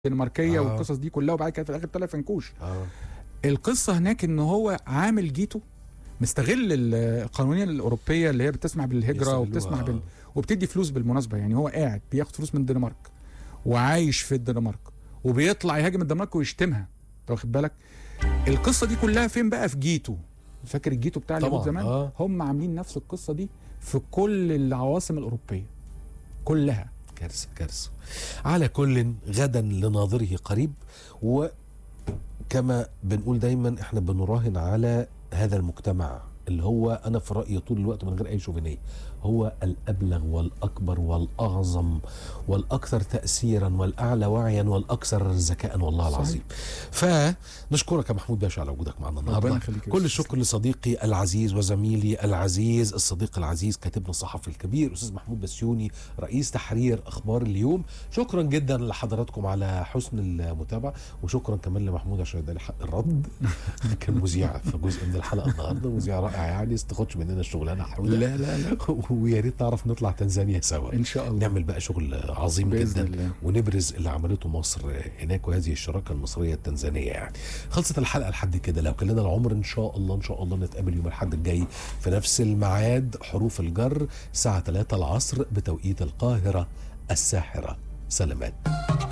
الدنماركيه آه. والقصص دي كلها وبعد كده في الاخر طلع فنكوش اه القصه هناك ان هو عامل جيته مستغل ال- القوانين الاوروبيه اللي هي بتسمح بالهجره يستغلوها، وبتسمح بال... آه. وبتدي فلوس بالمناسبه يعني هو قاعد بياخد فلوس من الدنمارك وعايش في الدنمارك وبيطلع يهاجم الدنمارك ويشتمها انت واخد بالك القصه دي كلها فين بقى في جيتو فاكر الجيتو بتاع اليهود طبعاً، زمان آه. هم عاملين نفس القصه دي في كل العواصم الاوروبيه كلها كارثه كارثه على كل غدا لناظره قريب وكما بنقول دايما احنا بنراهن على هذا المجتمع اللي هو انا في رايي طول الوقت من غير اي شوفينيه هو الابلغ والاكبر والاعظم والاكثر تاثيرا والاعلى وعيا والاكثر ذكاء والله صحيح. العظيم فنشكرك يا محمود باشا على وجودك معنا النهارده ربنا يخليك يا كل أستاذ. الشكر لصديقي العزيز وزميلي العزيز الصديق العزيز كاتبنا الصحفي الكبير استاذ محمود بسيوني رئيس تحرير اخبار اليوم شكرا جدا لحضراتكم على حسن المتابعه وشكرا كمان لمحمود عشان اداني حق الرد كان مذيع في جزء من الحلقه النهارده مذيع رائع يعني بس تاخدش مننا الشغلانه حوده لا لا لا ويا ريت نعرف نطلع تنزانيا سوا ان شاء الله نعمل بقى شغل عظيم بإذن جدا الله. ونبرز اللي عملته مصر هناك وهذه الشراكه المصريه التنزانيه يعني خلصت الحلقه لحد كده لو كان لنا العمر ان شاء الله ان شاء الله نتقابل يوم الاحد الجاي في نفس الميعاد حروف الجر الساعه 3 العصر بتوقيت القاهره الساحره سلامات